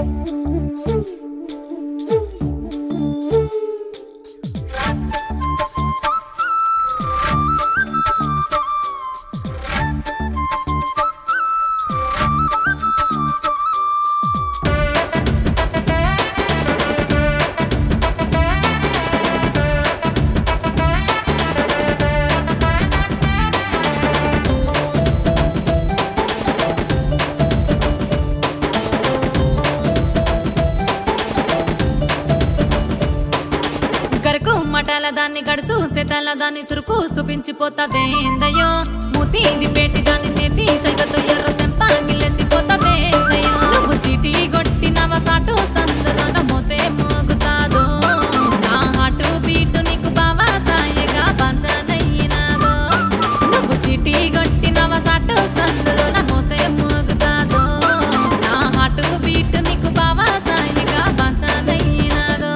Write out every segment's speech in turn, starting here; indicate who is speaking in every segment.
Speaker 1: గరకు మటాల దాన్ని గడుసు సెతాల దాన్ని సురుకు చూపించిపోతావేందయ్యో మూతీది పెట్టి దాన్ని సేతి సైగతో ఎర్ర సెంప గిల్లెసి పోతావేందయ్యో నువ్వు సిటీ కొట్టినవ సాటు సందులోన మోతే మోగుతాదో నా హాటు బీటు నీకు బావా సాయగా పంచనయ్యినాదో నువ్వు సిటీ కొట్టినవ సాటు సందులోన మోతే మోగుతాదో నా హాటు బీటు నీకు బావా సాయగా పంచనయ్యినాదో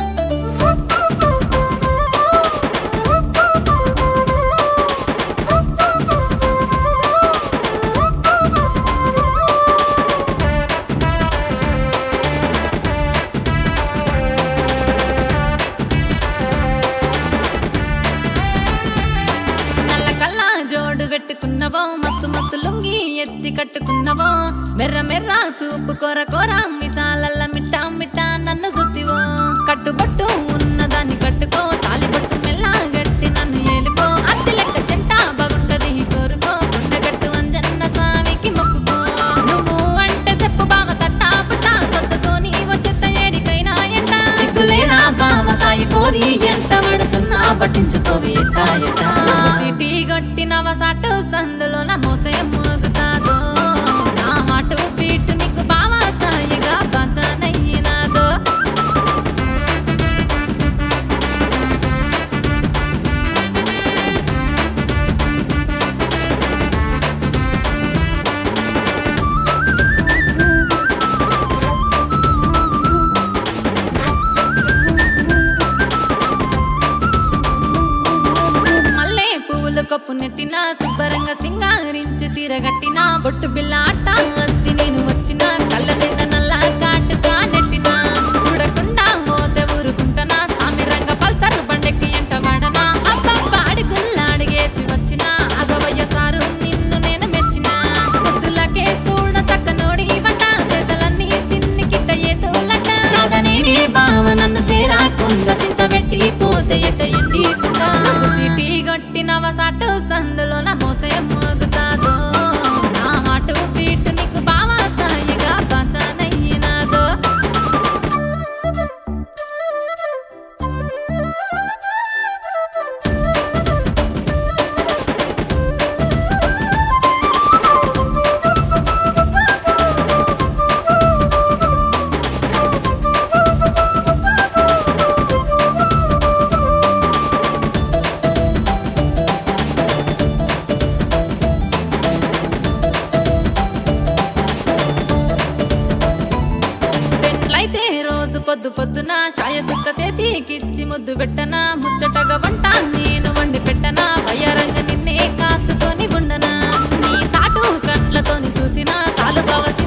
Speaker 1: నల్ల కల్లా జోడు పెట్టుకున్నవో మస్తు మస్తు లుంగి ఎత్తి కట్టుకున్నవో మెర్ర మెర్ర సూపు కూర కూర మిసాలల్ల మిట్టా మిట్టా నన్ను సుత్తివో కట్టుబట్టు ఉన్నదాన్ని కట్టుకో తాలిబట్టు మెల్లా గట్టి నన్ను ఏలుకో అత్తి లెక్క చెంట బాగుంటది కోరుకో కొండగట్టు అంజన్న స్వామికి మొక్కుకో నువ్వు అంటే చెప్పు బావ తట్టా పుట్టా సొత్తుతోని వచ్చేత్త ఏడికైనా ఎంట సిగ్గులేనా బావ సాయి పోరి ఎంట పడుతున్నా పట్టించుకోవి ఎట్ట ఎట్ట సిటీ కొట్టినవ సాటు సందులో నా మోతే మోగుతాదో నా హాటు పీటు నీకు బావ సాయిగా బాచనయ్యినాదో మల్లె పువ్వుల కప్పు నెట్టిన శుభ్రంగా సింగారించి చీరగట్టిన బొట్టు బిల్ల ఆట అత్తి నేను వచ్చిన కళ్ళ నిన్న నల్ల కాటుగా నెట్టిన చూడకుండా మోతే ఊరుకుంటనా సామి రంగ పల్సర్ బండెక్కి ఎంట వాడనా అబ్బబ్బ అడుగుల్లా అడిగేసి వచ్చిన అగవయ్య సారు నిన్ను నేను మెచ్చిన పొద్దులకే చూడ చక్కనోడి వంట చేతలన్నీ సిన్ని కిట్ట ఏతోలట కాదనేనే బావ నన్ను సేరాకుండా చింత పెట్టి పోతే ఎట్ట ఇంటి సిటీ కొట్టినవ సాటు సందులో నా మోతే మోగుతాదో నా హాటు బీటు నీకు బావ సాయిగా పంచనయ్యినాదో పెళ్ళైతే రోజు పొద్దు పొద్దున చాయ సుక్క చేతికిచ్చి ముద్దు పెట్టనా ముచ్చటగా వంట నేను వండి పెట్టనా వయ్యారంగ నిన్నే కాసుకొని ఉండనా నీ సాటు కండ్లతోని చూసినా సాలు బావ